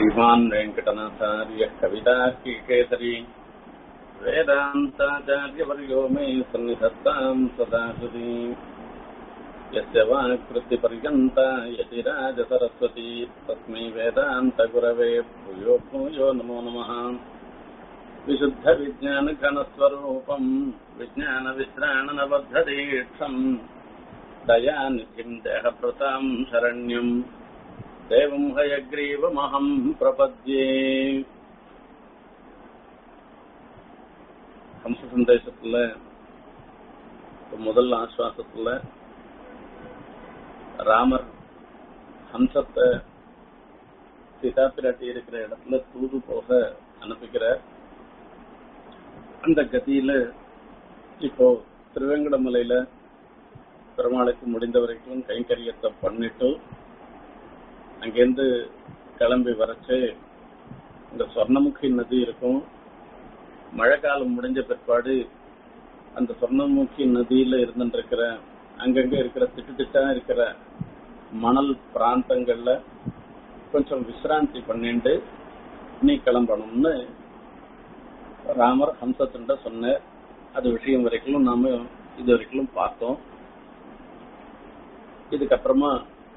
श्रीमान् वेङ्कटनाथार्यः कवितार्किकेसरी वेदान्ताचार्यवर्यो मे सन्निधत्ताम् सदा हृदि यस्य वाक्कृतिपर्यन्ता यतिराजसरस्वती तस्मै वेदान्तगुरवे भूयो भूयो नमो नमः विशुद्धविज्ञानघनस्वरूपम् विज्ञानविश्राणनबद्धदीक्षम् दयानिधिम् देहभृताम् शरण्यम् தேவம் ஹயக்ரீவமகம் பிரபத்யே ஹம்ச சந்தேசத்துல முதல் ஆஸ்வாசத்துல ராமர் ஹம்சத்தை சீதா பிராட்டி இருக்கிற இடத்துல தூது போக அனுப்பிக்கிறார் அந்த கதியில இப்போ திருவேங்கடமலையில பெருமாளுக்கு முடிந்த வரைக்கும் கைங்கரியத்தை பண்ணிட்டு அங்கேருந்து கிளம்பி வரச்சு இந்த சொர்ணமுகி நதி இருக்கும் மழை காலம் முடிஞ்ச பிற்பாடு அந்த சொர்ணமுகி நதியில இருந்துருக்கிற அங்கங்க இருக்கிற திட்டு திட்டா இருக்கிற மணல் பிராந்தங்கள்ல கொஞ்சம் விசிராந்தி பண்ணிட்டு நீ கிளம்பணும்னு ராமர் ஹம்சத்துண்ட சொன்ன அது விஷயம் வரைக்கும் நாம இது வரைக்கும் பார்த்தோம் இதுக்கப்புறமா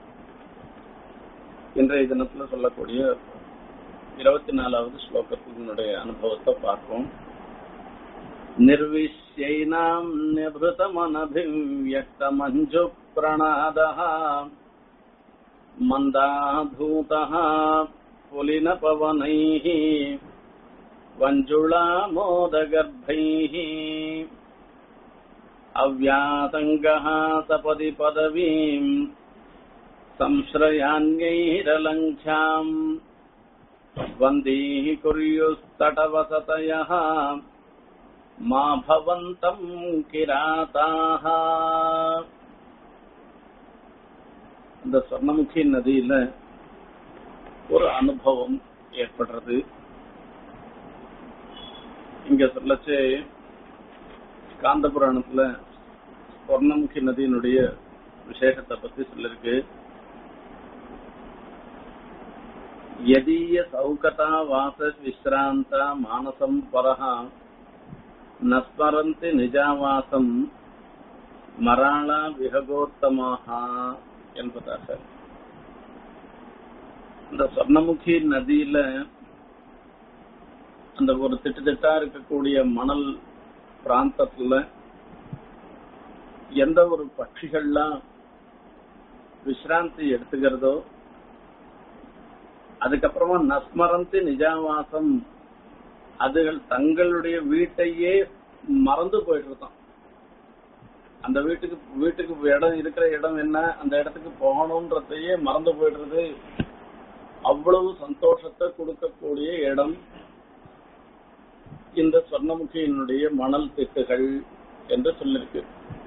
இன்றைய தினத்துல சொல்லக்கூடிய இருபத்தி நாலாவது ஸ்லோகத்தினுடைய அனுபவத்தை பார்ப்போம் निर्विश्यैनाम् निभृतमनभिव्यक्तमञ्जु प्रणादः मन्दाधूतः पुलिनपवनैः वञ्जुळामोदगर्भैः अव्यातङ्गः सपदि पदवीम् संश्रयान्यैरलङ्घ्याम् वन्दीः कुर्युस्तटवसतयः மா பவந்தம் கிராதாக இந்த சொர்ணமுகி நதியில ஒரு அனுபவம் ஏற்படுறது இங்க சொல்லச்சு காந்த புராணத்துல சொர்ணமுகி நதியினுடைய விசேஷத்தை பத்தி சொல்லிருக்கு யதீய சௌகதா வாச விஸ்ராந்தா மானசம் பரஹா நஸ்மரந்தி நிஜாவாசம் மராளா விஹகோத்தமாக என்பதாக இந்த சொர்ணமுகி நதியில அந்த ஒரு திட்டு திட்டா இருக்கக்கூடிய மணல் பிராந்தத்துல எந்த ஒரு பட்சிகள்லாம் விசிராந்தி எடுத்துக்கிறதோ அதுக்கப்புறமா நஸ்மரந்தி நிஜாவாசம் அதுகள் தங்களுடைய வீட்டையே மறந்து போயிட்டு இருக்கான் அந்த வீட்டுக்கு வீட்டுக்கு இடம் இருக்கிற இடம் என்ன அந்த இடத்துக்கு போகணும்ன்றதையே மறந்து போயிடுறது அவ்வளவு சந்தோஷத்தை கொடுக்கக்கூடிய இடம் இந்த சொர்ணமுகியினுடைய மணல் திட்டுகள் என்று சொல்லிருக்கு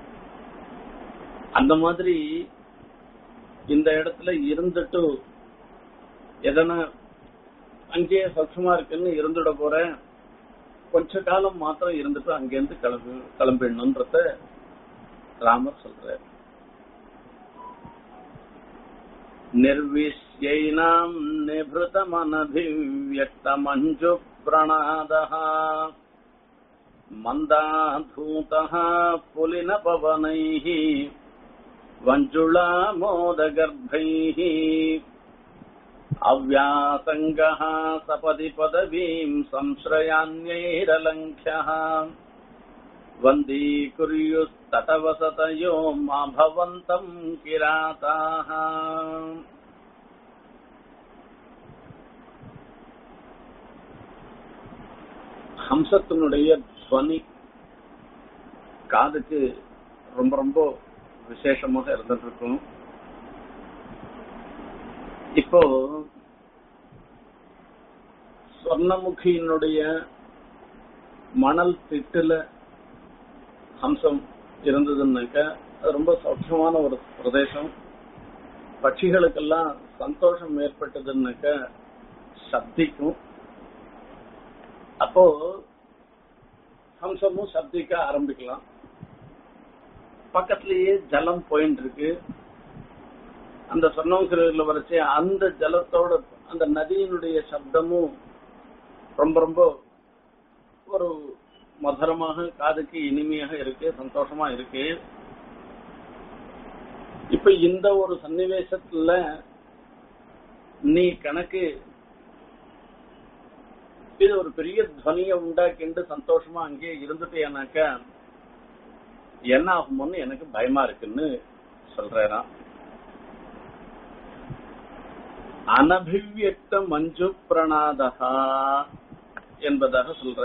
அந்த மாதிரி இந்த இடத்துல இருந்துட்டு எதனா அங்கேயே சௌட்சமா இருக்குன்னு இருந்துட போறேன் கொஞ்ச காலம் மாத்திரம் இருந்துட்டு அங்கேருந்து கிளம்பி கிளம்பிடணும்ன்றத ராமர் சொல்றார் निर्विश्यैनाम् निभृतमनभिव्यक्तमञ्जु प्रणादः मन्दाधूतः पुलिनपवनैः वञ्जुळामोदगर्भैः अव्यासङ्गः सपदि पदवीम् संश्रयान्यैरलङ्घ्यः वन्दीकुर्युस्तटवसतयो मा भवन्तम् किराताः ஹம்சத்தினுடைய துவனி காதுக்கு ரொம்ப ரொம்ப விசேஷமாக இருந்துட்டு இருக்கும் இப்போ சொர்ணமுகியினுடைய மணல் திட்டுல ஹம்சம் இருந்ததுன்னாக்க அது ரொம்ப சௌக்கியமான ஒரு பிரதேசம் பட்சிகளுக்கெல்லாம் சந்தோஷம் ஏற்பட்டதுன்னாக்க சப்திக்கும் அப்போ ஹம்சமும் சப்திக்க ஆரம்பிக்கலாம் பக்கத்திலேயே ஜலம் போயிட்டு இருக்கு அந்த சொன்னவங்கிற வரைச்சு அந்த ஜலத்தோட அந்த நதியினுடைய சப்தமும் ரொம்ப ரொம்ப ஒரு மதுரமாக காதுக்கு இனிமையாக இருக்கு சந்தோஷமா இருக்கு இப்ப இந்த ஒரு சன்னிவேசத்துல நீ கணக்கு இது ஒரு பெரிய துவனிய உண்டாக்கிண்டு சந்தோஷமா அங்கேயே இருந்துட்டேனாக்க என்ன ஆகுமோன்னு எனக்கு பயமா இருக்குன்னு சொல்றேன் அனபிவியக்த மஞ்சு பிரணாதகா என்பதாக சொல்ற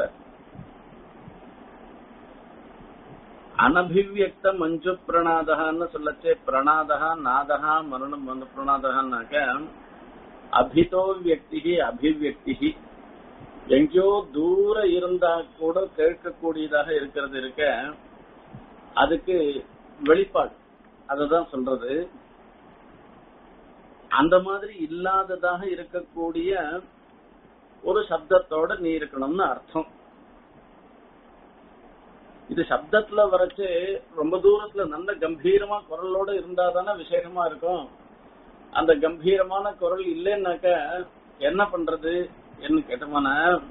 அனபிவியக்த மஞ்சு பிரணாதகான்னு சொல்லச்சே பிரணாதகா நாதகா மரணம் வந்து பிரணாதகான்னாக்க அபிதோ வியக்தி அபிவியக்தி எங்கேயோ தூர இருந்தா கூட கேட்கக்கூடியதாக இருக்கிறது இருக்க அதுக்கு வெளிப்பாடு அததான் சொல்றது அந்த மாதிரி இல்லாததாக இருக்கக்கூடிய ஒரு சப்தத்தோட நீ இருக்கணும்னு அர்த்தம் இது சப்தத்துல வரைச்சு ரொம்ப தூரத்துல நல்ல கம்பீரமா குரலோட இருந்தா தானே விசேஷமா இருக்கும் அந்த கம்பீரமான குரல் இல்லைன்னாக்க என்ன பண்றது என்ன கேட்டமான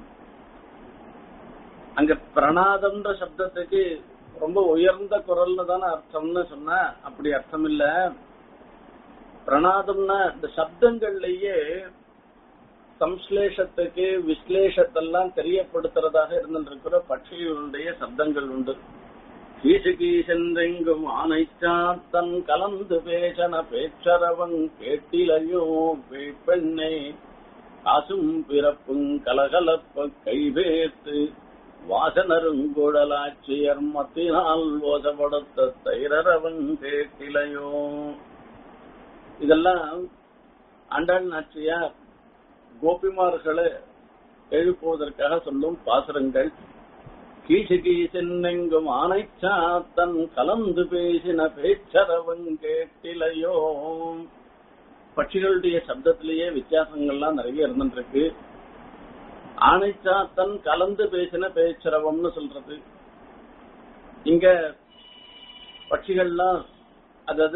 அங்க பிரணாதம்ன்ற சப்தத்துக்கு ரொம்ப உயர்ந்த குரல்னு தானே அர்த்தம்னு சொன்ன அப்படி அர்த்தம் இல்ல பிரணாதம்னா இந்த சப்தங்கள்லயே சம்ஸ்லேஷத்துக்கு விஸ்லேஷத்தெல்லாம் தெரியப்படுத்துறதாக இருந்திருக்கிற பட்சிகளுடைய சப்தங்கள் உண்டு கீசுகீசென்றெங்கும் ஆனைச்சாத்தன் கலந்து பேசன பேச்சரவன் கேட்டிலையோ பெண்ணே காசும் பிறப்பும் கலகலப்ப கைவேத்து வாசனருங்குழலாட்சியர் மத்தினால் ஓசப்படுத்த தைரரவன் கேட்டிலையோ இதெல்லாம் அண்டாள் நாச்சியார் கோபிமார்களை எழுப்புவதற்காக சொல்லும் பாசுரங்கள் கீசு கீசென்னெங்கும் ஆனைச்சாத்தன் கலந்து பேசின பேச்சரவன் கேட்டிலையோ பட்சிகளுடைய சப்தத்திலேயே வித்தியாசங்கள்லாம் நிறைய இருந்துருக்கு ஆனைச்சாத்தன் கலந்து பேசின பேச்சரவம்னு சொல்றது இங்க பட்சிகள்லாம் அதாவது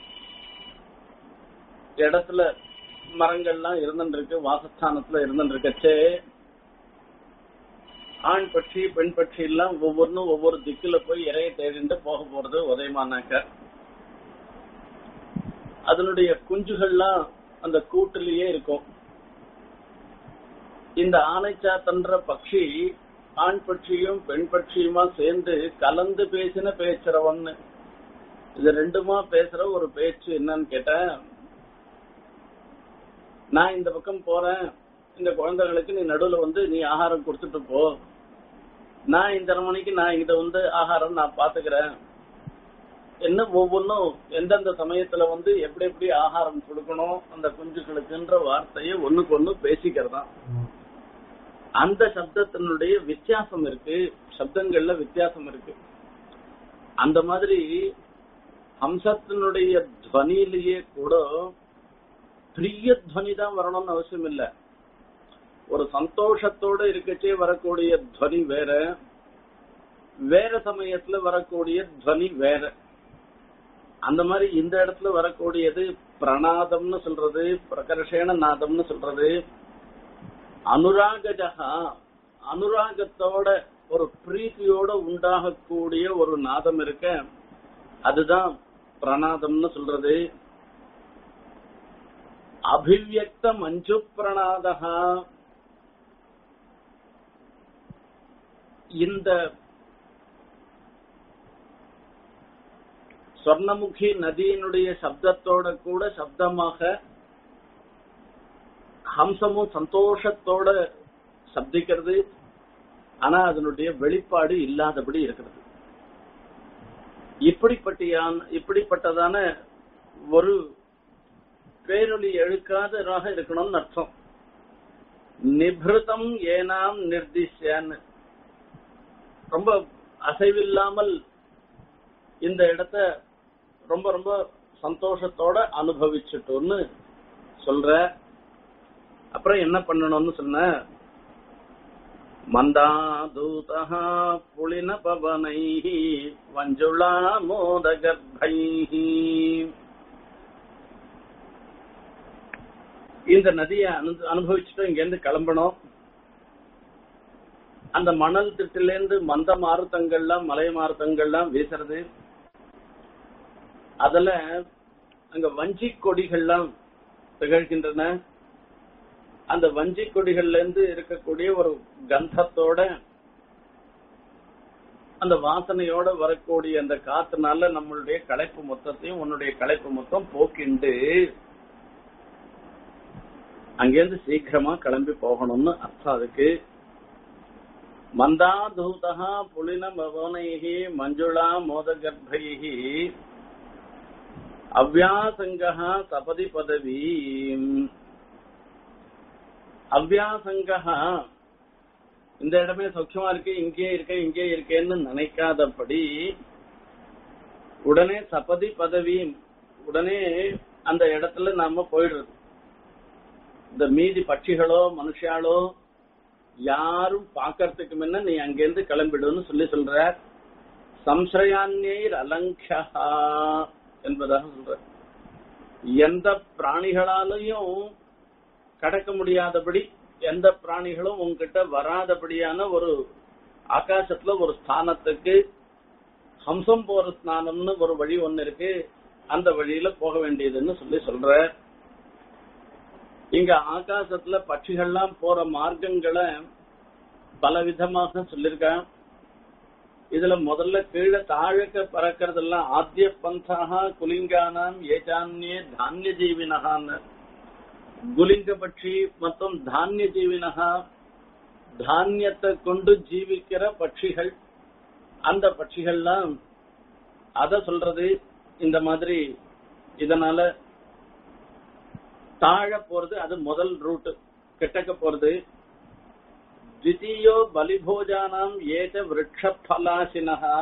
இடத்துல மரங்கள்லாம் இருந்துருக்கு வாசஸ்தானத்துல இருந்துருக்கச்சே ஆண் பட்சி பெண் பட்சி எல்லாம் ஒவ்வொன்றும் ஒவ்வொரு திக்குல போய் இறைய தேடிட்டு போக போறது உதயமானாக்க அதனுடைய குஞ்சுகள்லாம் அந்த கூட்டிலேயே இருக்கும் இந்த ஆனைச்சாத்தன்ற பட்சி ஆண் பட்சியும் பெண் பட்சியுமா சேர்ந்து கலந்து பேசின பேச்சுறவன்னு இது ரெண்டுமா பேசுற ஒரு பேச்சு என்னன்னு கேட்டேன் நான் இந்த பக்கம் போறேன் இந்த குழந்தைகளுக்கு நீ நடுவுல வந்து நீ ஆகாரம் கொடுத்துட்டு போ நான் இந்த மணிக்கு நான் இத வந்து ஆகாரம் நான் பாத்துக்கிறேன் என்ன ஒவ்வொன்றும் எந்தெந்த சமயத்துல வந்து எப்படி எப்படி ஆகாரம் கொடுக்கணும் அந்த குஞ்சுகளுக்குன்ற வார்த்தையை ஒண்ணுக்கு ஒண்ணு பேசிக்கிறதா அந்த சப்தத்தினுடைய வித்தியாசம் இருக்கு சப்தங்கள்ல வித்தியாசம் இருக்கு அந்த மாதிரி ஹம்சத்தினுடைய துவனியிலேயே கூட பிரிய துவனி தான் வரணும்னு அவசியம் இல்ல ஒரு சந்தோஷத்தோட இருக்கச்சே வரக்கூடிய துவனி வேற வேற சமயத்துல வரக்கூடிய துவனி வேற அந்த மாதிரி இந்த இடத்துல வரக்கூடியது பிரணாதம்னு சொல்றது பிரகர்ஷேன நாதம்னு சொல்றது அனுராகஜகா அனுராகத்தோட ஒரு பிரீத்தியோட உண்டாகக்கூடிய ஒரு நாதம் இருக்க அதுதான் பிரணாதம்னு சொல்றது அபிவியக்த மஞ்சு பிரணாதகா இந்த சொர்ணமுகி நதியினுடைய சப்தத்தோட கூட சப்தமாக ஹம்சமும் சந்தோஷத்தோட சப்திக்கிறது ஆனா அதனுடைய வெளிப்பாடு இல்லாதபடி இருக்கிறது இப்படிப்பட்டியான இப்படிப்பட்டதான ஒரு பேரொலி எழுக்காததாக இருக்கணும்னு அர்த்தம் நிபிருதம் ஏனாம் நிர்திஷ்யான்னு ரொம்ப அசைவில்லாமல் இந்த இடத்த ரொம்ப ரொம்ப சந்தோஷத்தோட அனுபவிச்சுட்டோன்னு சொல்ற அப்புறம் என்ன பண்ணணும்னு சொன்ன மந்தாதூதா புளின பவனை வஞ்சுளா மோத கர்ப்பை இந்த நதியை அனு- அனுபவிச்சுட்டு இங்க இருந்து கிளம்பணும் அந்த மணல் திட்டுல இருந்து மந்த மாருத்தங்கள்லாம் மலை மாருத்தங்கள்லாம் வீசுறது அதுல அங்க வஞ்சி கொடிகள்லாம் திகழ்கின்றன அந்த வஞ்சி கொடிகள்ல இருந்து இருக்கக்கூடிய ஒரு கந்தத்தோட அந்த வாசனையோட வரக்கூடிய அந்த காத்துனால நம்மளுடைய களைப்பு மொத்தத்தையும் உன்னுடைய களைப்பு மொத்தம் போக்கிண்டு அங்கிருந்து சீக்கிரமா கிளம்பி போகணும்னு அர்த்தம் அதுக்கு மந்தாதூதா புலின பவனைஹி மஞ்சுளா மோதகர்பைஹி அவ்யாசங்கா சபதி பதவி அவ்யாசங்கா இந்த இடமே சௌக்கியமா இருக்கு இங்கே இருக்க இங்கே இருக்கேன்னு நினைக்காதபடி உடனே சபதி பதவி உடனே அந்த இடத்துல நாம போயிடுறது இந்த மீதி பட்சிகளோ மனுஷாலோ யாரும் பாக்கறதுக்கு முன்ன நீ அங்கிருந்து கிளம்பிடுன்னு சொல்லி சொல்ற சம்சயான்யர் அலங்கியா என்பதாக சொல்ற எந்த பிராணிகளாலையும் கடக்க முடியாதபடி எந்த பிராணிகளும் உன்கிட்ட வராதபடியான ஒரு ஆகாசத்துல ஒரு ஸ்தானத்துக்கு ஹம்சம் போற ஸ்நானம்னு ஒரு வழி ஒண்ணு இருக்கு அந்த வழியில போக வேண்டியதுன்னு சொல்லி சொல்ற இங்க ஆகாசத்துல பட்சிகள்லாம் போற மார்க்கங்களை பல விதமாக சொல்லிருக்கான் இதுல முதல்ல கீழே தாழக்க பறக்கிறதெல்லாம் ஆத்திய பந்தாக குலிங்கானாம் ஏஜான்யே தானிய ஜீவினகான்னு குலிங்க பட்சி மற்றும் தானிய ஜீவினகா தானியத்தை கொண்டு ஜீவிக்கிற பட்சிகள் அந்த பட்சிகள்லாம் அத சொல்றது இந்த மாதிரி இதனால தாழ போறது அது முதல் ரூட் கிட்டக்க போறது தித்தீயோ பலிபோஜானாம் ஏக விரக்ஷ பலாசினகா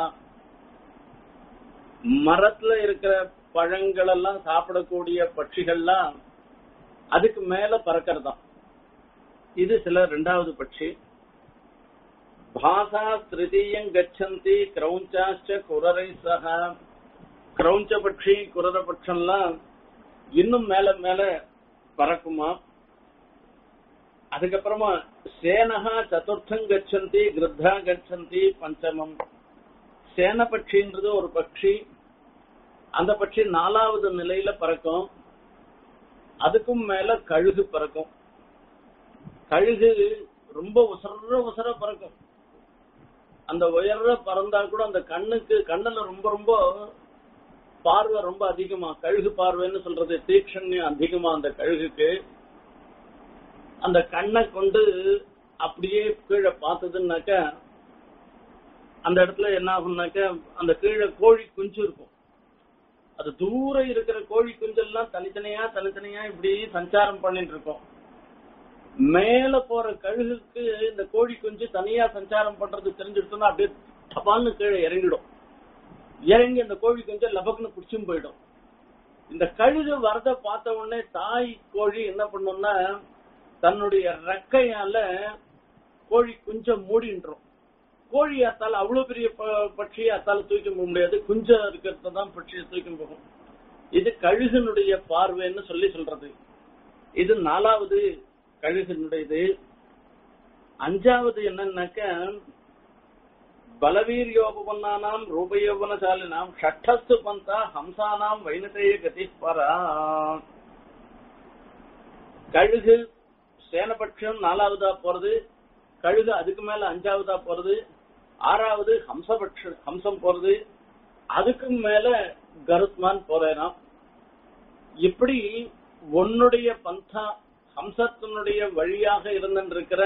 மரத்துல இருக்கிற பழங்கள் எல்லாம் சாப்பிடக்கூடிய பட்சிகள்லாம் அதுக்கு மேல பறக்கிறதாம் இது சில ரெண்டாவது பட்சி பாசா திருதீயம் கச்சந்தி கிரௌஞ்சாச்ச குரரை சக கிரௌஞ்ச பட்சி குரர பட்சம்லாம் இன்னும் மேல மேல பறக்குமா அதுக்கப்புறமா சேனகா சதுர்த்தம் கச்சந்தி கிருத்தா கச்சந்தி பஞ்சமம் சேன பட்சின்றது ஒரு பட்சி அந்த பட்சி நாலாவது நிலையில பறக்கும் அதுக்கும் மேல கழுகு பறக்கும் கழுகு ரொம்ப உசர உசர பறக்கும் அந்த உயர்ற பறந்தா கூட அந்த கண்ணுக்கு கண்ணுல ரொம்ப ரொம்ப பார்வை ரொம்ப அதிகமா கழுகு பார்வைன்னு சொல்றது தீக்ஷண்யம் அதிகமா அந்த கழுகுக்கு அந்த கண்ணை கொண்டு அப்படியே கீழே பார்த்ததுன்னாக்க அந்த இடத்துல என்ன ஆகும்னாக்க அந்த கீழே கோழி குஞ்சு இருக்கும் அது தூரம் இருக்கிற கோழி குஞ்செல்லாம் தனித்தனியா தனித்தனியா இப்படி சஞ்சாரம் பண்ணிட்டு இருக்கும் மேல போற கழுகுக்கு இந்த கோழி குஞ்சு தனியா சஞ்சாரம் பண்றது தெரிஞ்சிருச்சுன்னா அப்படியே தபால்னு கீழே இறங்கிடும் இறங்கி அந்த கோழி குஞ்ச லபக்குன்னு பிடிச்சும் போயிடும் இந்த கழுகு வரத பார்த்த உடனே தாய் கோழி என்ன பண்ணும்னா தன்னுடைய ரெக்கையால கோழி குஞ்ச மூடின்றோம் கோழி அத்தால அவ்வளவு பெரிய ப- பட்சியை அத்தால தூக்கி போக முடியாது குஞ்சம் இருக்கிறத தான் பட்சியை தூக்கி போகும் இது கழுகனுடைய பார்வைன்னு சொல்லி சொல்றது இது நாலாவது கழுகனுடையது அஞ்சாவது என்னன்னாக்க பலவீரியோபவன்னானாம் ரூபயோபனசாலினாம் ஷட்டஸ்து பந்தா ஹம்சானாம் வைனதேய கதி பரா கழுகு சேனபட்சம் நாலாவதா போறது கழுகு அதுக்கு மேல அஞ்சாவதா போறது ஆறாவது ஹம்சபட்ச ஹம்சம் போறது அதுக்கு மேல கருத்மான் போறேனாம் இப்படி உன்னுடைய பந்தா ஹம்சத்தினுடைய வழியாக இருந்திருக்கிற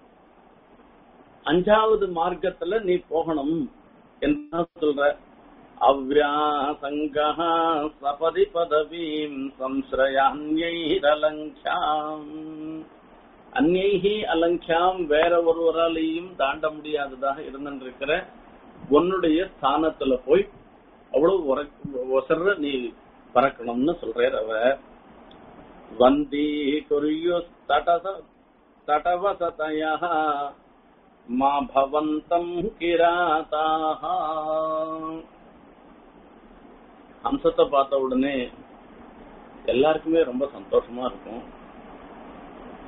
அஞ்சாவது மார்க்கத்துல நீ போகணும் என்ன சொல்ற அவ்யாசங்கா சபதி பதவீம் சம்ஸ்ரயான்யைரலங்காம் அந்நைஹி அலங்கியாம் வேற ஒருவராலையும் தாண்ட முடியாததாக இருந்திருக்கிற உன்னுடைய ஸ்தானத்துல போய் அவ்வளவு உர- ஒசர்ற நீ பறக்கணும்னு சொல்றார் அவ வந்தி குறியு தடச தடவசதயா மா பவந்தம் கிராதாக ஹம்சத்தை பார்த்த உடனே எல்லாருக்குமே ரொம்ப சந்தோஷமா இருக்கும்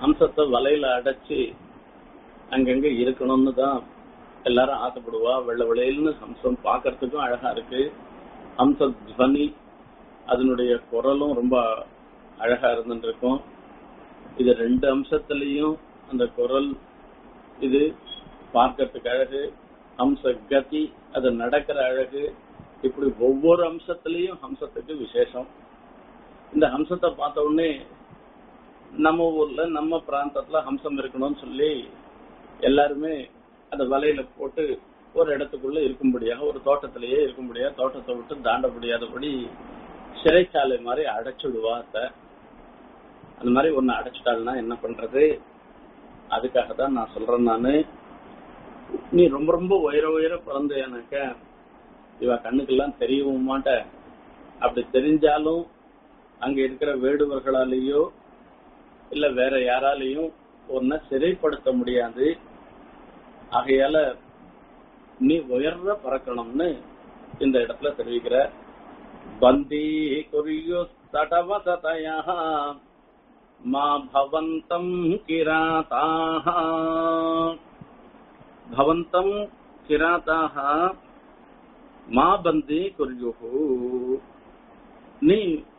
ஹம்சத்தை வலையில அடைச்சு அங்கங்க இருக்கணும்னு தான் எல்லாரும் ஆசைப்படுவா வெள்ளை வெளையல்னு ஹம்சம் பார்க்கறதுக்கும் அழகா இருக்கு ஹம்ச துவனி அதனுடைய குரலும் ரொம்ப அழகா இருந்துட்டு இருக்கும் இது ரெண்டு அம்சத்திலையும் அந்த குரல் இது பார்க்கறதுக்கு அழகு ஹம்ச கதி அது நடக்கிற அழகு இப்படி ஒவ்வொரு அம்சத்திலையும் ஹம்சத்துக்கு விசேஷம் இந்த ஹம்சத்தை பார்த்த உடனே நம்ம ஊர்ல நம்ம பிராந்தத்துல ஹம்சம் இருக்கணும்னு சொல்லி எல்லாருமே அந்த வலையில போட்டு ஒரு இடத்துக்குள்ள இருக்கும்படியாக ஒரு தோட்டத்திலேயே இருக்கும்படியாக தோட்டத்தை விட்டு தாண்ட முடியாதபடி சிறைச்சாலை மாதிரி அடைச்சிடுவா அத்தை அந்த மாதிரி ஒன்னு அடைச்சிட்டாள்னா என்ன பண்றது அதுக்காக தான் நான் சொல்றேன் நானு நீ ரொம்ப ரொம்ப உயர உயர பிறந்தேனாக்க இவ கண்ணுக்கெல்லாம் தெரியவும் மாட்ட அப்படி தெரிஞ்சாலும் அங்க இருக்கிற வேடுவர்களாலேயோ இல்ல வேற யாராலையும் உன்னை சிறைப்படுத்த முடியாது ஆகையால நீ உயர்ற பறக்கணும்னு இந்த இடத்துல தெரிவிக்கிற பந்தி குறியோ தடவதயா மா பவந்தம் கிராதாக பவந்தம் கிராதாக மா பந்தி குறியுஹு நீ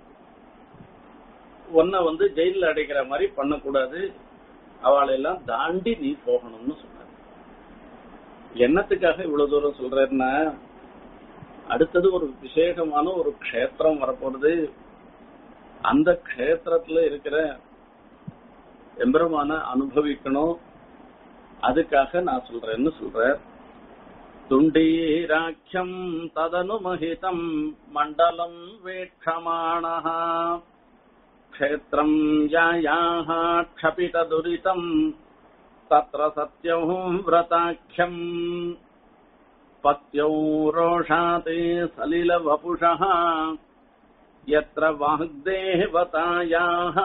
உன்னை வந்து ஜெயில அடைக்கிற மாதிரி பண்ணக்கூடாது அவளெல்லாம் தாண்டி நீ போகணும்னு சொன்னார் என்னத்துக்காக இவ்வளவு தூரம் சொல்றேன்னா அடுத்தது ஒரு விசேஷமான ஒரு க்ஷேத்திரம் வரப்போறது அந்த க்ஷேத்திரத்துல இருக்கிற எம்பெருமான அனுபவிக்கணும் அதுக்காக நான் சொல்றேன்னு சொல்றேன் துண்டீராக்கியம் ததனுமஹிதம் மண்டலம் வேட்சமாணः क्षेत्रम् यायाः क्षपितदुरितम् तत्र सत्यौ व्रताख्यम् पत्यौ रोषाते सलिलवपुषः यत्र वाग्देवतायाः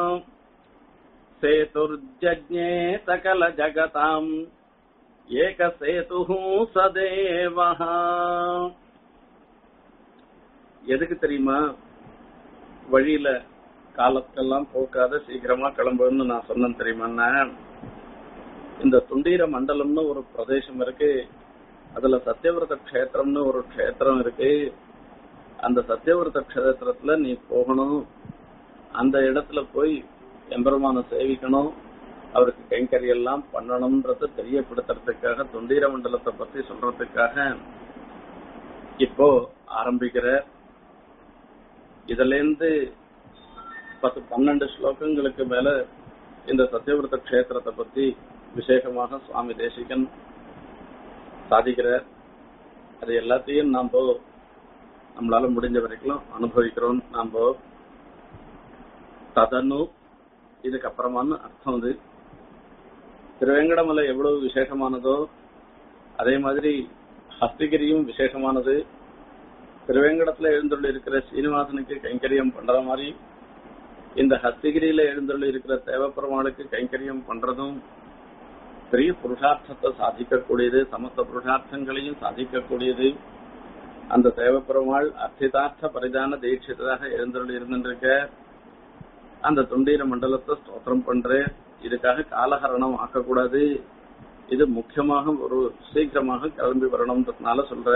सेतुर्जज्ञे सकलजगताम् एकसेतुः सदेवः எதுக்கு தெரியுமா வழியில காலத்தெல்லாம் போக்காத சீக்கிரமா கிளம்புன்னு நான் சொன்னேன் தெரியுமா இந்த துண்டீர மண்டலம்னு ஒரு பிரதேசம் இருக்கு அதுல சத்தியவிரத கஷேத்திரம்னு ஒரு கஷேத்திரம் இருக்கு அந்த சத்தியவிரத கஷேத்திரத்துல நீ போகணும் அந்த இடத்துல போய் எம்பெருமான சேவிக்கணும் அவருக்கு கைங்கரியெல்லாம் பண்ணணும்ன்றத தெரியப்படுத்துறதுக்காக தொண்டீர மண்டலத்தை பத்தி சொல்றதுக்காக இப்போ ஆரம்பிக்கிற இதுல இருந்து பத்து பன்னெண்டு ஸ்லோகங்களுக்கு மேல இந்த சத்தியவிரத கஷேத்திரத்தை பத்தி விசேஷமாக சுவாமி தேசிகன் சாதிக்கிறார் அது எல்லாத்தையும் நாம நம்மளால முடிஞ்ச வரைக்கும் அனுபவிக்கிறோம் நாம ததனு இதுக்கு அப்புறமான அர்த்தம் இது திருவேங்கடமலை எவ்வளவு விசேஷமானதோ அதே மாதிரி ஹஸ்திகிரியும் விசேஷமானது திருவேங்கடத்துல எழுந்துள்ள இருக்கிற சீனிவாசனுக்கு கைங்கரியம் பண்ற மாதிரி இந்த ஹஸ்திகிரியில எழுந்துள்ள இருக்கிற தேவப்பெருமாளுக்கு கைங்கரியம் பண்றதும் பெரிய புருஷார்த்தத்தை சாதிக்கக்கூடியது சமஸ்த புருஷார்த்தங்களையும் சாதிக்கக்கூடியது அந்த தேவப்பெருமாள் அர்த்திதார்த்த பரிதான தீட்சிதராக எழுந்துள்ள இருந்திருக்க அந்த தொண்டீர மண்டலத்தை ஸ்தோத்திரம் பண்றேன் இதுக்காக காலஹரணம் ஆக்கக்கூடாது இது முக்கியமாக ஒரு சீக்கிரமாக கிளம்பி வரணும்ன்றதுனால சொல்ற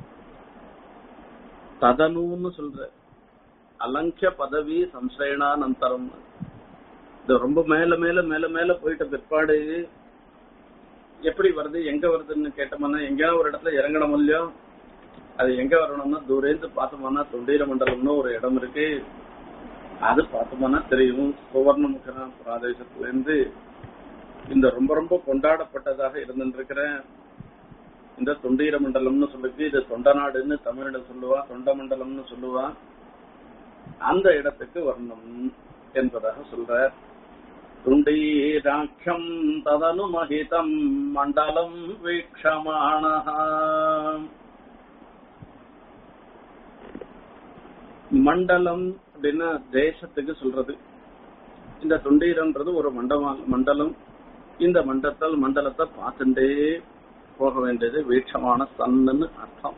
ததனுன்னு சொல்ற அலங்கிய பதவி சம்சயனானந்தரம் இது ரொம்ப மேல மேல மேல மேல போயிட்ட பிற்பாடு எப்படி வருது எங்க வருதுன்னு கேட்டோம்னா எங்கேயாவது ஒரு இடத்துல இறங்கணும் இல்லையோ அது எங்க வரணும்னா தூரேந்து பார்த்தோம்னா தொண்டீர மண்டலம்னு ஒரு இடம் இருக்கு அது பார்த்தோம்னா தெரியும் சுவர்ணமுகன பிரதேசத்துல இருந்து இந்த ரொம்ப ரொம்ப கொண்டாடப்பட்டதாக இருந்துருக்கிற இந்த தொண்டீர மண்டலம்னு சொல்லிட்டு இது தொண்டநாடுன்னு தமிழில் சொல்லுவா தொண்ட மண்டலம்னு சொல்லுவா அந்த இடத்துக்கு வரணும் என்பதாக சொல்ற துண்டீராட்சம் ததனுமஹிதம் மண்டலம் வீக்ஷமான மண்டலம் அப்படின்னா தேசத்துக்கு சொல்றது இந்த தொண்டீரன்றது ஒரு மண்டமா மண்டலம் இந்த மண்டலத்தால் மண்டலத்தை பார்த்துட்டே போக வேண்டியது வீட்சமான சன்னு அர்த்தம்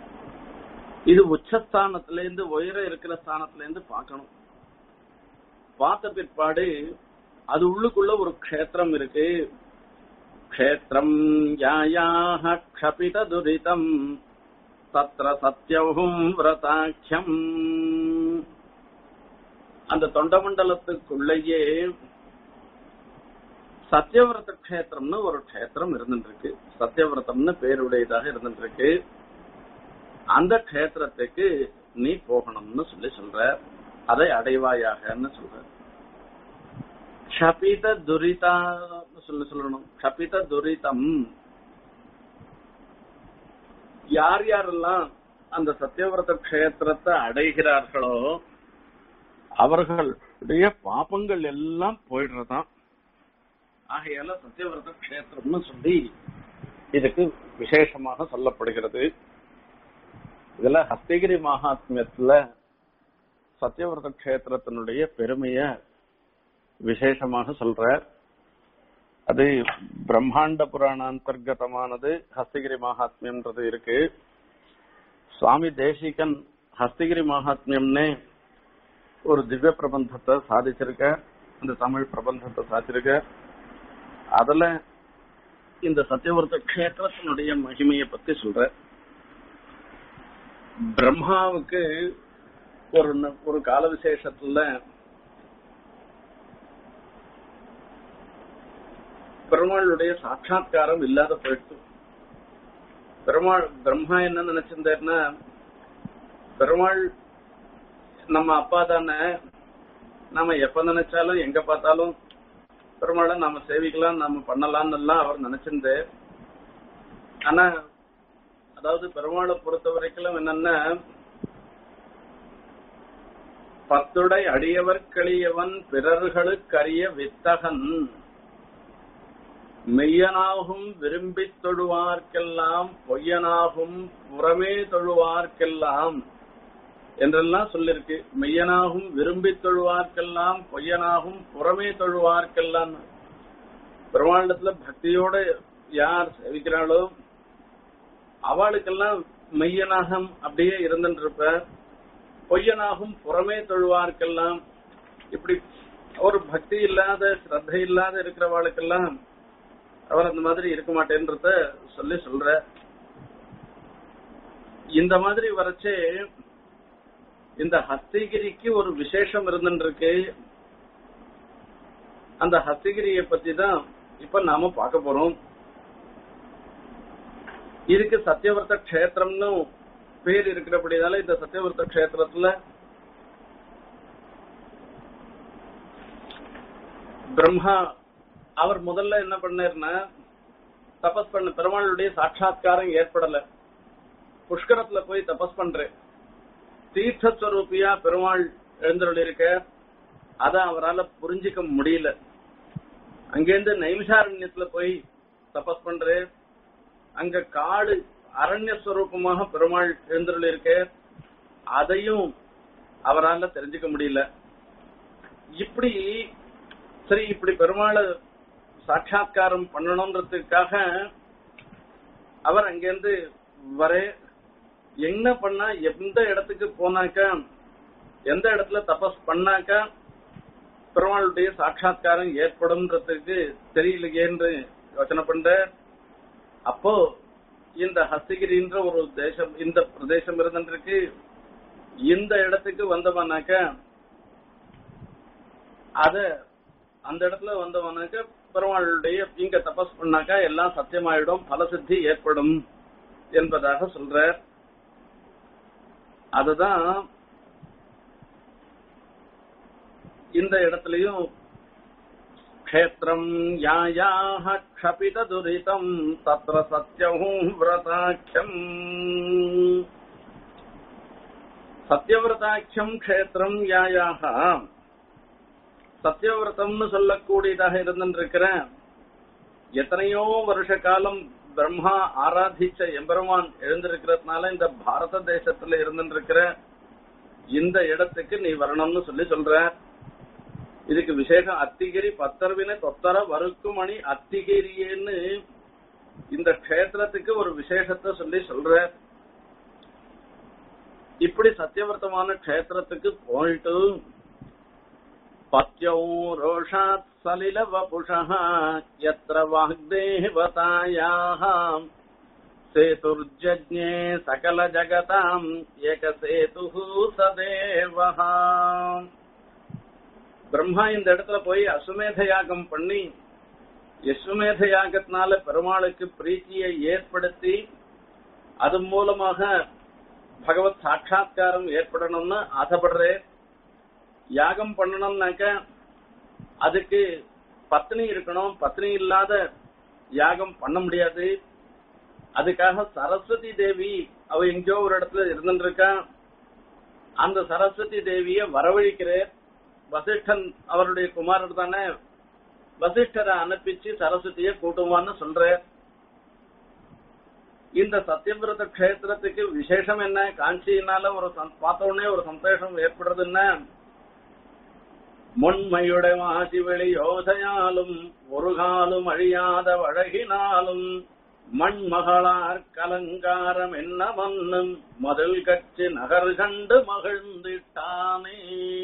இது உச்சஸ்தானத்துல இருந்து உயர இருக்கிற ஸ்தானத்துல இருந்து பார்க்கணும் பார்த்த பிற்பாடு அது உள்ளுக்குள்ள ஒரு க்ஷேத்திரம் இருக்கு க்ஷேத்திரம் யாயாக க்ஷபித துரிதம் தத்ர சத்யவும் விரதாக்கியம் அந்த தொண்டமண்டலத்துக்குள்ளேயே சத்தியவிரத க்ஷேத்திரம்னு ஒரு க்ஷேத்திரம் இருந்துருக்கு சத்தியவிரதம்னு பேருடையதாக இருந்துருக்கு அந்த க்ஷேத்திரத்துக்கு நீ போகணும்னு சொல்லி சொல்ற அதை அடைவாயாகன்னு சொல்ற க்ஷபித துரிதா சொல்லி சொல்லணும் க்ஷபித துரிதம் யார் யாரெல்லாம் அந்த சத்தியவிரத க்ஷேத்திரத்தை அடைகிறார்களோ அவர்களுடைய பாபங்கள் எல்லாம் போயிடுறதாம் ஆகையால சத்தியவிரத க்ஷேத்திரம்னு சொல்லி இதுக்கு விசேஷமாக சொல்லப்படுகிறது இதுல ஹஸ்தகிரி மகாத்மியத்துல சத்தியவிரத க்ஷேத்திரத்தினுடைய பெருமைய விசேஷமாக சொல்ற அது பிரம்மாண்ட புராண அந்தர்கதமானது ஹஸ்தகிரி மகாத்மியம்ன்றது இருக்கு சுவாமி தேசிகன் ஹஸ்தகிரி மகாத்மியம்னே ஒரு திவ்ய பிரபந்தத்தை சாதிச்சிருக்க அந்த தமிழ் பிரபந்தத்தை சாதிச்சிருக்க அதுல இந்த சத்தியவிரத க்ஷேத்திரத்தினுடைய மகிமையை பத்தி சொல்ற பிரம்மாவுக்கு ஒரு ந- ஒரு கால விசேஷத்துல பெருமாளுடைய சாட்சா்காரம் இல்லாத போயிடுச்சு பெருமாள் பிரம்மா என்ன நினைச்சிருந்தாருன்னா பெருமாள் நம்ம அப்பா தானே நாம எப்ப நினைச்சாலும் எங்க பார்த்தாலும் பெருமாளை நாம சேவிக்கலாம் நாம பண்ணலாம்னு எல்லாம் அவர் நினைச்சிருந்து ஆனா அதாவது பெருமாளை பொறுத்த வரைக்கும் என்னன்னா பத்துடை அடியவர்களியவன் பிறர்களுக்கரிய வித்தகன் மெய்யனாகும் விரும்பித் தொழுவார்க்கெல்லாம் பொய்யனாகும் புறமே தொழுவார்க்கெல்லாம் என்றெல்லாம் சொல்லிருக்கு மெய்யனாகும் விரும்பித் தொழுவார்க்கெல்லாம் பொய்யனாகும் புறமே தொழுவார்க்கெல்லாம் பெருமாண்டத்துல பக்தியோட யார் சேவிக்கிறாளோ அவளுக்கெல்லாம் மெய்யனாகம் அப்படியே இருந்துட்டு இருப்ப பொய்யனாகும் புறமே தொழுவார்க்கெல்லாம் இப்படி ஒரு பக்தி இல்லாத ஸ்ரத்தை இல்லாத இருக்கிறவாளுக்கெல்லாம் அவர் அந்த மாதிரி இருக்க மாட்டேன்றத சொல்லி சொல்ற இந்த மாதிரி வரச்சே இந்த ஹஸ்திகிரிக்கு ஒரு விசேஷம் இருந்துருக்கு அந்த ஹஸ்திகிரியை பத்தி தான் இப்ப நாம பார்க்க போறோம் இதுக்கு சத்தியவர்த்த க்ஷேத்திரம்னு பேர் இருக்கிறபடினால இந்த சத்தியவர்த்த க்ஷேத்திரத்துல பிரம்மா அவர் முதல்ல என்ன பண்ணாருன்னா தபஸ் பண்ண பெருமாளுடைய சாட்சா்காரம் ஏற்படல புஷ்கரத்துல போய் தபஸ் பண்றேன் தீர்த்தஸ்வரூபியா பெருமாள் எழுந்தருள் இருக்க அத அவரால புரிஞ்சிக்க முடியல அங்கேருந்து நைமிஷாரண்யத்துல போய் தபஸ் பண்றேன் அங்க காடு அரண்யஸ்வரூபமாக பெருமாள் எழுந்தருள் இருக்க அதையும் அவரால தெரிஞ்சுக்க முடியல இப்படி சரி இப்படி பெருமாளை சாட்சா்காரம் பண்ணணும்ன்றதுக்காக அவர் அங்கிருந்து வர என்ன பண்ணா எந்த இடத்துக்கு போனாக்கா எந்த இடத்துல தபஸ் பண்ணாக்கா பெருமாளுடைய சாட்சா்காரம் ஏற்படும்ன்றதுக்கு தெரியலையேன்னு யோசனை பண்ற அப்போ இந்த ஹஸ்தகிரின்ற ஒரு தேசம் இந்த பிரதேசம் இருந்துருக்கு இந்த இடத்துக்கு வந்தவனாக்க அத அந்த இடத்துல வந்தவனாக்க பெருமாளுடைய இங்க தபஸ் பண்ணாக்கா எல்லாம் சத்தியமாயிடும் பலசித்தி ஏற்படும் என்பதாக சொல்ற அதுதான் இந்த இடத்துலயும் க்ஷேத்திரம் யாயாக க்ஷபித துரிதம் தத்ர சத்யவும் விரதாக்கியம் சத்யவிரதாக்கியம் க்ஷேத்திரம் யாயாக சத்யவிரதம்னு சொல்லக்கூடியதாக இருந்திருக்கிற எத்தனையோ வருஷ காலம் பிரம்மா ஆராதிச்ச எம்பெருமான் எழுந்திருக்கிறதுனால இந்த பாரத தேசத்துல இருந்திருக்கிற இந்த இடத்துக்கு நீ வரணும்னு சொல்லி சொல்ற இதுக்கு விசேஷம் அத்திகிரி பத்தர்வினை தொத்தர வறுக்குமணி அத்திகிரியன்னு இந்த க்ஷேத்திரத்துக்கு ஒரு விசேஷத்தை சொல்லி சொல்ற இப்படி சத்தியவர்த்தமான க்ஷேத்திரத்துக்கு போயிட்டு पत्यौ रोषात् सलिलवपुषः यत्र वाग्देवतायाः सेतुर्जज्ञे सकलजगताम् एकसेतुः सदेवः பிரம்மா இந்த இடத்துல போய் அசுமேத யாகம் பண்ணி யசுமேத யாகத்தினால பெருமாளுக்கு பிரீத்தியை ஏற்படுத்தி அது மூலமாக பகவத் சாட்சா்காரம் ஏற்படணும்னு ஆசைப்படுறேன் யாகம் பண்ணணும்னாக்க அதுக்கு பத்னி இருக்கணும் பத்னி இல்லாத யாகம் பண்ண முடியாது அதுக்காக சரஸ்வதி தேவி அவ எங்கேயோ ஒரு இடத்துல இருந்துருக்கா அந்த சரஸ்வதி தேவிய வரவழிக்கிறேன் வசிஷ்டன் அவருடைய குமாரர் தானே வசிஷ்டரை அனுப்பிச்சு சரஸ்வதிய கூட்டுவான்னு சொல்ற இந்த சத்தியவிரத கஷேத்திரத்துக்கு விசேஷம் என்ன காஞ்சியினால ஒரு பார்த்த உடனே ஒரு சந்தோஷம் ஏற்படுறதுன்னா முன்மையுடைய மாசி வெளி யோசையாலும் ஒரு காலும் அழியாத வழகினாலும் மண்மகளார் கலங்காரம் என்ன மன்னும் மதில் கட்சி நகர் கண்டு மகிழ்ந்திட்டானே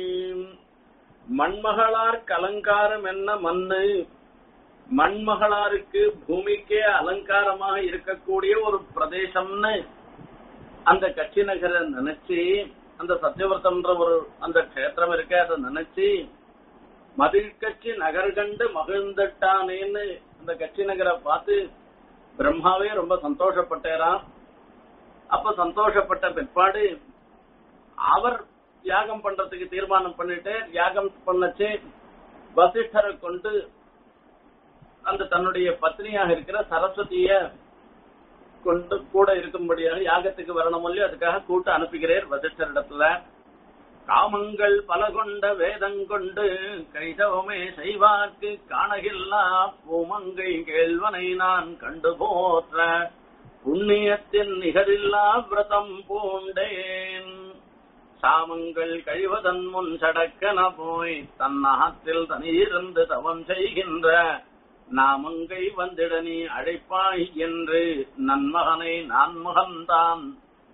மண்மகளார் கலங்காரம் என்ன மண்ணு மண்மகளாருக்கு பூமிக்கே அலங்காரமாக இருக்கக்கூடிய ஒரு பிரதேசம்னு அந்த கட்சி நகரை நினைச்சு அந்த சத்தியவர்த்தம்ன்ற ஒரு அந்த கஷேத்திரம் இருக்க அதை நினைச்சு மதில் கட்சி நகர் கண்டு மகிழ்ந்துட்டானேன்னு அந்த கட்சி நகரை பார்த்து பிரம்மாவே ரொம்ப சந்தோஷப்பட்டாராம் அப்ப சந்தோஷப்பட்ட பிற்பாடு அவர் யாகம் பண்றதுக்கு தீர்மானம் பண்ணிட்டு யாகம் பண்ணச்சு வசிஷ்டரை கொண்டு அந்த தன்னுடைய பத்னியாக இருக்கிற சரஸ்வதிய கொண்டு கூட இருக்கும்படியாக யாகத்துக்கு வரணும் இல்லையோ அதுக்காக கூட்டு அனுப்புகிறேன் வசிஷ்டரிடத்துல காமங்கள் பல கொண்ட வேதங்கொண்டு கைதவமே செய்வார்க்கு காணகில்லா பூமங்கை கேள்வனை நான் கண்டு போற்ற புண்ணியத்தின் நிகரில்லா விரதம் பூண்டேன் சாமங்கள் கழிவதன் முன் சடக்கன போய் தன்னகத்தில் தனியிருந்து தவம் செய்கின்ற நாமங்கை வந்திட நீ அழைப்பாய் என்று நன்மகனை நான் மகன்தான்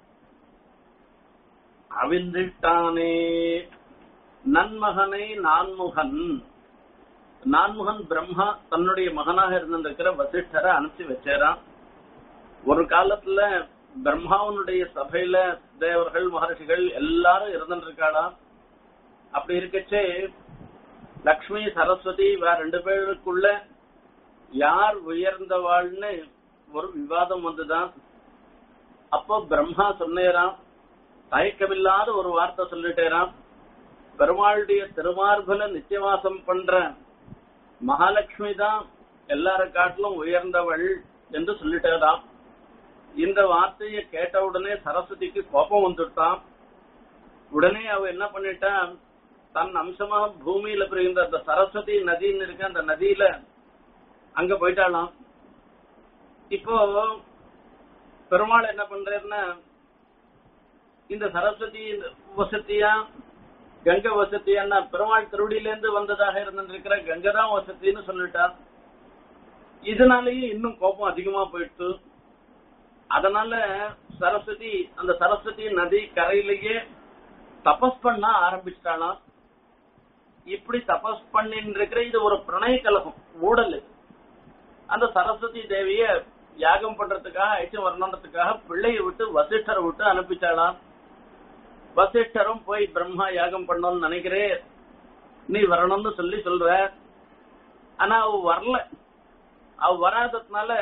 அவிந்திட்டானே நன்மகனை நான்முகன் நான்முகன் பிரம்மா தன்னுடைய மகனாக இருந்திருக்கிற வசிஷ்டரை அனுப்பிச்சு வச்சாராம் ஒரு காலத்துல பிரம்மாவனுடைய சபையில தேவர்கள் மகர்ஷிகள் எல்லாரும் இருந்துருக்காளாம் அப்படி இருக்கச்சே லக்ஷ்மி சரஸ்வதி வேற ரெண்டு பேருக்குள்ள யார் உயர்ந்தவாள்னு ஒரு விவாதம் வந்துதான் அப்போ பிரம்மா சொன்னேராம் தயக்கமில்லாத ஒரு வார்த்தை சொல்லிட்டேராம் பெருமாளுடைய திருமார்பல நித்தியவாசம் பண்ற மகாலட்சுமி தான் எல்லார காட்டிலும் உயர்ந்தவள் என்று சொல்லிட்டேராம் இந்த வார்த்தையை கேட்ட உடனே சரஸ்வதிக்கு கோபம் வந்துட்டான் உடனே அவ என்ன பண்ணிட்டான் தன் அம்சமா பூமியில பிரிந்த அந்த சரஸ்வதி நதின்னு இருக்க அந்த நதியில அங்க போயிட்டாலாம் இப்போ பெருமாள் என்ன பண்றாருன்னா இந்த சரஸ்வதி வசதியா கங்க வசதியான்னா பெருமாள் திருவடியில இருந்து வந்ததாக இருந்திருக்கிற கங்கை தான் வசதின்னு சொல்லிட்டார் இதனாலேயே இன்னும் கோபம் அதிகமா போயிட்டு அதனால சரஸ்வதி அந்த சரஸ்வதி நதி கரையிலேயே தபஸ் பண்ண ஆரம்பிச்சிட்டாலாம் இப்படி தபஸ் பண்ணின்னு இருக்கிற இது ஒரு பிரணய கலகம் ஊடல் அந்த சரஸ்வதி தேவிய யாகம் பண்றதுக்காக அழைச்சு வரணுன்றதுக்காக பிள்ளையை விட்டு வசிஷ்டரை விட்டு அனுப்பிச்சாளாம் வசிஷ்டரும் போய் பிரம்மா யாகம் பண்ணணும்னு நினைக்கிறேன் நீ வரணும்னு சொல்லி சொல்ற ஆனா அவ வரல அவ வராததுனால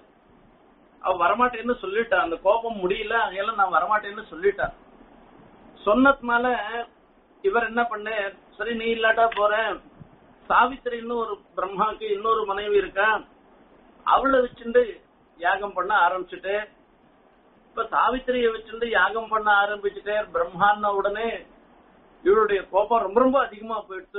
அவ வரமாட்டேன்னு சொல்லிட்டா அந்த கோபம் முடியல அங்கெல்லாம் நான் வரமாட்டேன்னு சொல்லிட்டா சொன்னதுனால இவர் என்ன பண்ண சரி நீ இல்லாட்டா போறேன் சாவித்திரின்னு ஒரு பிரம்மாக்கு இன்னொரு மனைவி இருக்கா அவளை வச்சுட்டு யாகம் பண்ண ஆரம்பிச்சுட்டு இப்ப சாவித்திரியை வச்சுட்டு யாகம் பண்ண ஆரம்பிச்சுட்டே பிரம்மான்ன உடனே இவருடைய கோபம் ரொம்ப ரொம்ப அதிகமா போயிட்டு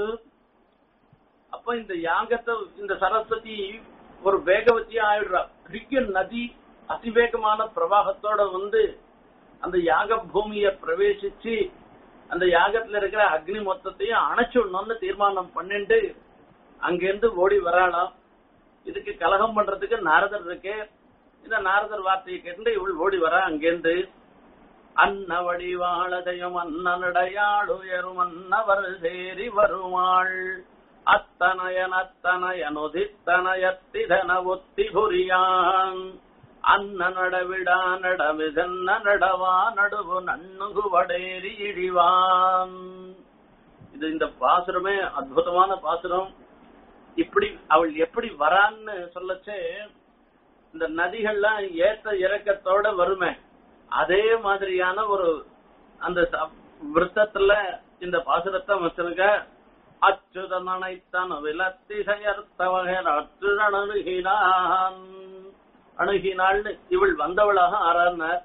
அப்ப இந்த யாகத்தை இந்த சரஸ்வதி ஒரு வேகவத்தியா ஆயிடுறா பெரிய நதி அதிவேகமான பிரவாகத்தோட வந்து அந்த யாக பூமிய பிரவேசிச்சு அந்த யாகத்துல இருக்கிற அக்னி மொத்தத்தையும் அணைச்சுடணும்னு தீர்மானம் பண்ணிட்டு அங்கிருந்து ஓடி வராளாம் இதுக்கு கலகம் பண்றதுக்கு நாரதர் இருக்கு இந்த நாரதர் வார்த்தையை கேட்டு இவள் ஓடி வரா அங்கேருந்து அன்னவடிவாளதையும் அன்னனடையாளுயரும் அன்னவர் சேரி வருவாள் அத்தனயன் அத்தனயன் உதித்தனயத்திதன ஒத்தி புரியான் அன்ன நடவிடா நடமிதன்ன நடவா நடுவு நண்ணுகுவடேறி இழிவான் இது இந்த பாசுரமே அற்புதமான பாசுரம் இப்படி அவள் எப்படி வரான்னு சொல்லச்சே இந்த நதிகள்லாம் ஏற்ற இறக்கத்தோட வருமே அதே மாதிரியான ஒரு அந்த ச- விருத்தத்துல இந்த பாசுரத்தை வச்சிருக்க அச்சுதன் அனைத்தன் விலத்திசையர்த்தவகர் அச்சுதன் அணுகினான் அணுகினாள்னு இவள் வந்தவளாக ஆறானார்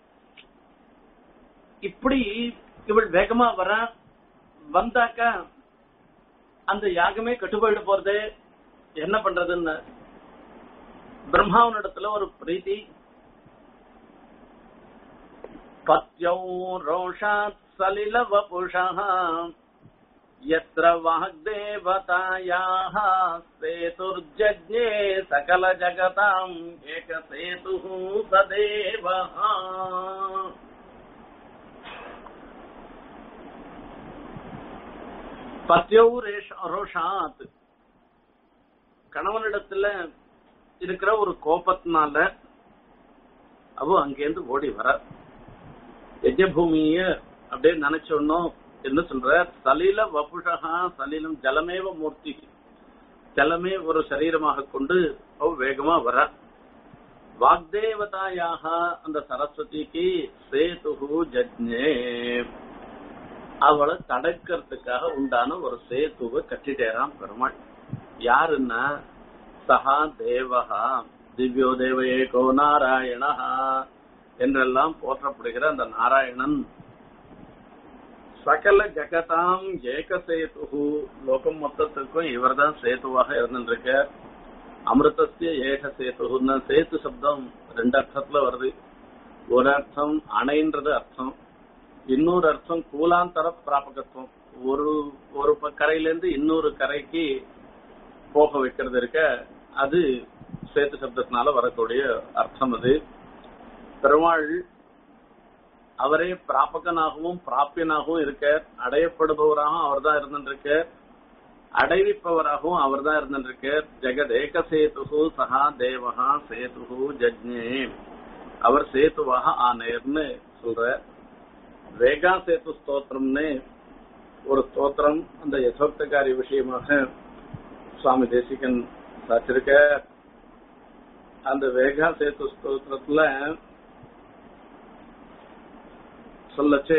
இப்படி இவள் வேகமா வர வந்தாக்கா அந்த யாகமே கெட்டு போயிட போறது என்ன பண்றதுன்னு பிரம்மாவனிடத்துல ஒரு பிரீத்தி பத்யௌ ரோஷாத் சலில வபுஷா यत्र वाग्देवतायाः सेतुर्जज्ञे सकलजगताम् एकसेतुः सदेवः பத்யௌ ரேஷ்- ரோஷாத் கணவனிடத்துல இருக்கிற ஒரு கோபத்தினால அவ அங்கேருந்து ஓடி வர யஜ்ஞபூமிய அப்படியே நினைச்சோன்னோம் என்ன சொல்ற சலில வபுஷா சலிலம் ஜலமேவ மூர்த்தி ஜலமே ஒரு சரீரமாக கொண்டு அவ வேகமா வர வாக்தேவதாயாக அந்த சரஸ்வதிக்கு சேதுகு ஜஜ்ஞே அவளை தடுக்கிறதுக்காக உண்டான ஒரு சேத்துவை கட்டிட்டேராம் பெருமாள் யாருன்னா சஹா தேவஹா திவ்யோ தேவ ஏகோ நாராயணா என்றெல்லாம் போற்றப்படுகிற அந்த நாராயணன் சகல ஜகதாம் ஏக சேது லோகம் மொத்தத்துக்கும் இவர்தான் சேதுவாக இருந்துருக்க அமிர்தத்திய ஏக சேதுன்னு சேத்து சப்தம் ரெண்டு அர்த்தத்துல வருது ஒரு அர்த்தம் அணைன்றது அர்த்தம் இன்னொரு அர்த்தம் கூலாந்தர பிராபகத்துவம் ஒரு ஒரு ப- கரையிலேருந்து இன்னொரு கரைக்கு போக வைக்கிறது இருக்க அது சேத்து சப்தத்தினால வரக்கூடிய அர்த்தம் அது பெருமாள் அவரே பிராபகனாகவும் பிராப்பியனாகவும் இருக்க அடையப்படுபவராகவும் அவர்தான் இருந்திருக்க அடைவிப்பவராகவும் அவர்தான் இருந்திருக்க ஜெகத் ஏக சேதுகு சஹா தேவஹா சேதுகு ஜஜ்ஞே அவர் சேத்துவாக ஆனேர்னு சொல்ற வேகா சேத்து ஸ்தோத்திரம்னு ஒரு ஸ்தோத்திரம் அந்த யசோக்தகாரி விஷயமாக சுவாமி தேசிகன் சாச்சிருக்க அந்த வேகா சேத்து ஸ்தோத்திரத்துல சொல்லச்சு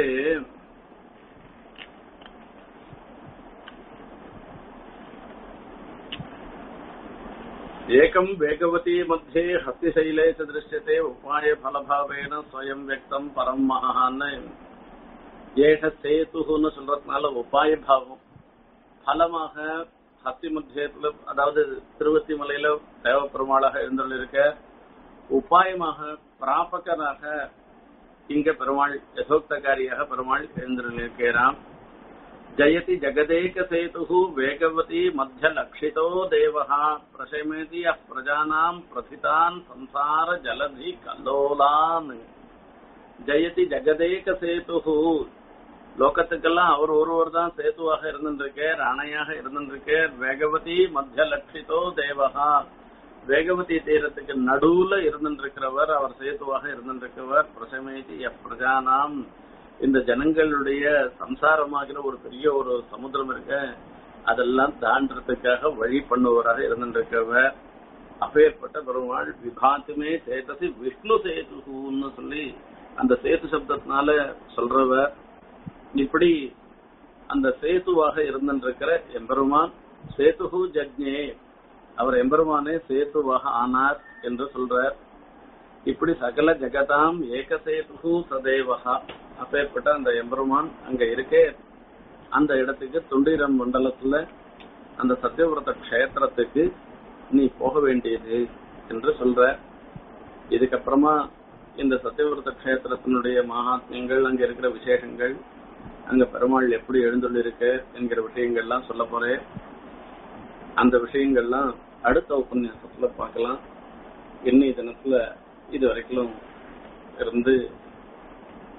ఏకం వేగవతీ మధ్యే హస్తిశైలే చ దృశ్యతే ఉపాయ ఫలభావేన స్వయం వ్యక్తం పరం మహాன்னு ஏக சேத்துன்னு சொல்றதுனால உபாய பாவம் பலமாக ஹஸ்தி மத்தியத்துல அதாவது திருவத்தி மலையில தேவப்பெருமாளாக இருக்க உபாயமாக பிராபகராக இங்க பெருமாள் யசோக்தகாரியாக பெருமாள் எழுந்திருக்கிறான் ஜயதி ஜகதேக சேது வேகவதி மத்திய லக்ஷிதோ தேவஹா பிரசமேதி அப்பிரஜானாம் பிரதிதான் சம்சார ஜலதி கல்லோலான் ஜெயதி ஜெகதேக சேது லோகத்துக்கெல்லாம் அவர் ஒருவர் தான் சேத்துவாக இருந்திருக்கார் அணையாக இருந்திருக்கார் வேகவதி மத்திய லட்சிதோ தேவகா வேகவதி தீரத்துக்கு நடுவுல இருந்திருக்கிறவர் அவர் சேத்துவாக இருந்திருக்கிறவர் பிரசமேதி பிரஜானாம் இந்த ஜனங்களுடைய சம்சாரமாகிற ஒரு பெரிய ஒரு சமுத்திரம் இருக்க அதெல்லாம் தாண்டறதுக்காக வழி பண்ணுவராக இருந்திருக்கிறவர் அப்பேற்பட்ட பெருமாள் விபாத்துமே சேதசி விஷ்ணு சேதுன்னு சொல்லி அந்த சேது சப்தத்தினால சொல்றவர் இப்படி அந்த சேதுவாக இருந்திருக்கிற எம்பெருமான் சேதுகு ஜக்ஞே அவர் எம்பெருமானே சேதுவாக ஆனார் என்று சொல்றார் இப்படி சகல ஜெகதாம் ஏக சேதுகு சதேவகா அப்பேற்பட்ட அந்த எம்பெருமான் அங்க இருக்கே அந்த இடத்துக்கு துண்டிரம் மண்டலத்துல அந்த சத்தியவிரத க்ஷேத்திரத்துக்கு நீ போக வேண்டியது என்று சொல்ற இதுக்கப்புறமா இந்த சத்தியவிரத க்ஷேத்திரத்தினுடைய மகாத்மியங்கள் அங்க இருக்கிற விசேஷங்கள் அங்க பெருமாள் எப்படி எழுந்துள்ளிருக்கு என்கிற விஷயங்கள்லாம் சொல்ல போறேன் அந்த விஷயங்கள்லாம் அடுத்த உபன்யாசத்துல பார்க்கலாம் இன்னைய தினத்துல இது வரைக்கும் இருந்து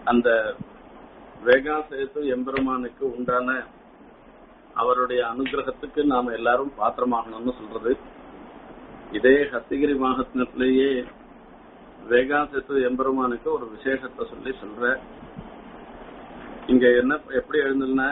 அந்த வேகா சேது எம்பெருமானுக்கு உண்டான அவருடைய அனுகிரகத்துக்கு நாம எல்லாரும் பாத்திரமாகணும்னு சொல்றது இதே ஹஸ்திகிரி மாகத்தினத்திலேயே வேகா சேத்து எம்பெருமானுக்கு ஒரு விசேஷத்தை சொல்லி சொல்ற இங்க என்ன எப்படி எழுந்ததுன்னா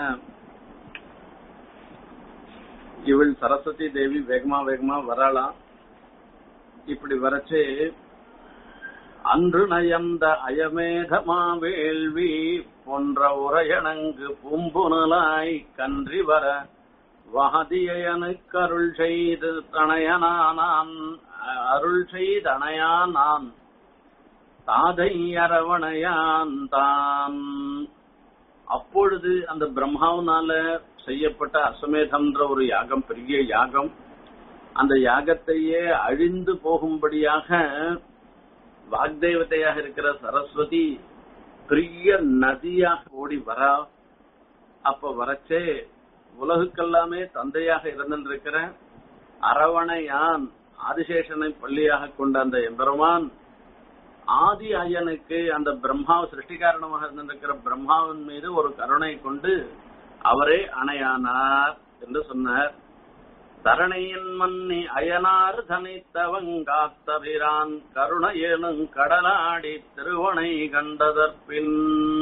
இவள் சரஸ்வதி தேவி வேகமா வேகமா வராளாம் இப்படி வரச்சு அன்று நயந்த அயமேகமா வேள்வி போன்ற உரையணங்கு பூம்புனலாய் கன்றி வர வாதியனுக்கு அருள் செய்து தனையனானான் அருள் செய்தனையானான் தாதை அரவணையான் தான் அப்பொழுது அந்த பிரம்மாவனால செய்யப்பட்ட அஸ்வமேதம்ன்ற ஒரு யாகம் பெரிய யாகம் அந்த யாகத்தையே அழிந்து போகும்படியாக வாக்தேவதையாக இருக்கிற சரஸ்வதி பெரிய நதியாக ஓடி வரா அப்ப வரச்சே உலகுக்கெல்லாமே தந்தையாக இருந்திருக்கிற அரவணையான் ஆதிசேஷனை பள்ளியாக கொண்ட அந்த எம்பெருமான் ஆதி ஐயனுக்கு அந்த பிரம்மா சிருஷ்டி காரணமாக இருந்திருக்கிற பிரம்மாவின் மீது ஒரு கருணை கொண்டு அவரே அணையானார் என்று சொன்னார் தரணையின் மன்னி அயனார் தனித்தவங்காத்தபிரான் கருணையேனும் கடலாடி திருவனை கண்டதற்பின்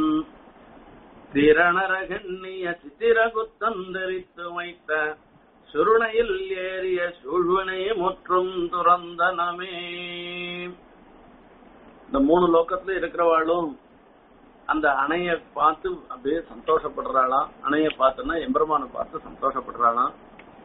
திரணரகண்ணிய சித்திரகுத்தந்தரித்து வைத்த சுருணையில் ஏறிய சூழ்வினை முற்றும் துறந்தனமே இந்த மூணு லோக்கத்துல இருக்கிறவாளும் அந்த அணைய பார்த்து அப்படியே சந்தோஷப்படுறாளாம் அணைய பார்த்துன்னா எம்பெருமான பார்த்து சந்தோஷப்படுறாளாம்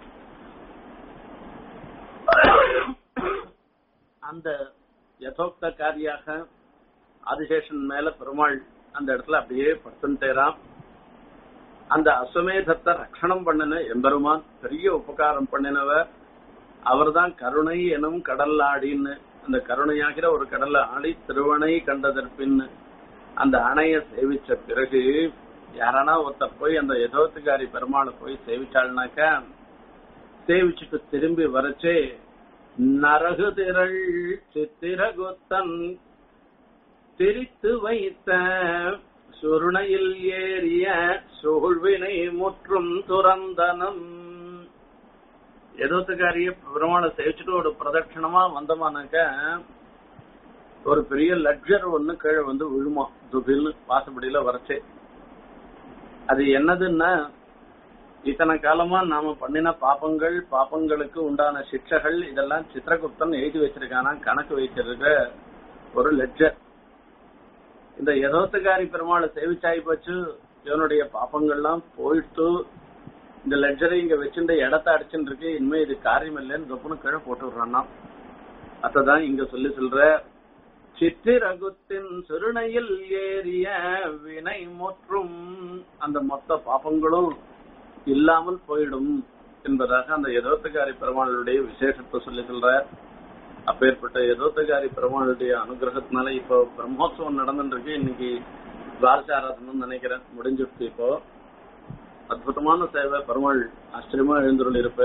அந்த யதோக்த காரியாக ஆதிசேஷன் மேல பெருமாள் அந்த இடத்துல அப்படியே படுத்துட்டேராம் அந்த அஸ்வமேதத்தை ரட்சணம் பண்ணின எம்பெருமான் பெரிய உபகாரம் பண்ணினவர் அவர்தான் கருணை எனும் கடல்லாடின்னு அந்த கருணையாகிற ஒரு கடல்ல ஆடி திருவணை கண்டதற்பின் அந்த அணைய சேவிச்ச பிறகு யாரானா ஒருத்தர் போய் அந்த எதோத்துக்காரி பெருமாளை போய் சேவிச்சாள்னாக்கா சேவிச்சுட்டு திரும்பி வரச்சே நரகு திரள் சித்திரகுத்தன் திரித்து வைத்த சுருணையில் ஏறிய சூழ்வினை முற்றும் துறந்தனம் எதோத்துக்காரிய பெருமாளை சேவிச்சுட்டு ஒரு பிரதட்சணமா வந்தோமானாக்க ஒரு பெரிய லட்ஜர் ஒண்ணு கீழே வந்து விழுமா துபில்னு வாசப்படியில வரச்சே அது என்னதுன்னா இத்தனை காலமா நாம பண்ணின பாப்பங்கள் பாப்பங்களுக்கு உண்டான சிக்ஷைகள் இதெல்லாம் சித்திரகுப்தன் எழுதி வச்சிருக்கானா கணக்கு வைச்சிருக்க ஒரு லெட்ஜர் இந்த யதோத்துக்காரி பெருமாளை சேவிச்சாய் போச்சு இவனுடைய பாப்பங்கள்லாம் போயிட்டு இந்த லெட்ஜரை இங்க வச்சிருந்த இடத்த அடிச்சுட்டு இருக்கு இனிமே இது காரியம் இல்லைன்னு தொப்புன்னு கீழே போட்டு விடுறான்னா அதான் இங்க சொல்லி சொல்ற சித்திரகுத்தின் சிறுணையில் ஏறிய வினை முற்றும் அந்த மொத்த பாப்பங்களும் இல்லாமல் போயிடும் என்பதாக அந்த எதோத்தகாரி பெருமாளுடைய விசேஷத்தை சொல்லி சொல்ற அப்பேற்பட்ட எதோத்தகாரி பெருமாளுடைய அனுகிரகத்தினால இப்போ பிரம்மோத்சவம் நடந்துட்டு இருக்கு இன்னைக்கு துவாரச ஆராதனம் நினைக்கிறேன் முடிஞ்சிருக்கு இப்போ அற்புதமான சேவை பெருமாள் ஆச்சரியமா எழுந்துள்ள இருப்ப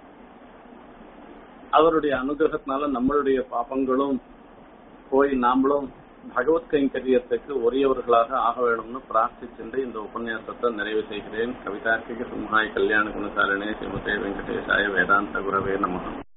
அவருடைய அனுகிரகத்தினால நம்மளுடைய பாப்பங்களும் போய் நாமளும் பகவத் கைங்கரியத்துக்கு உரியவர்களாக ஆக வேணும்னு பிரார்த்திச்சென்று இந்த உபன்யாசத்தை நிறைவு செய்கிறேன் கவிதார்த்திக சிம்ஹாய் கல்யாண குணசாலினே சிவதே வெங்கடேசாய வேதாந்த குரவே நமகம்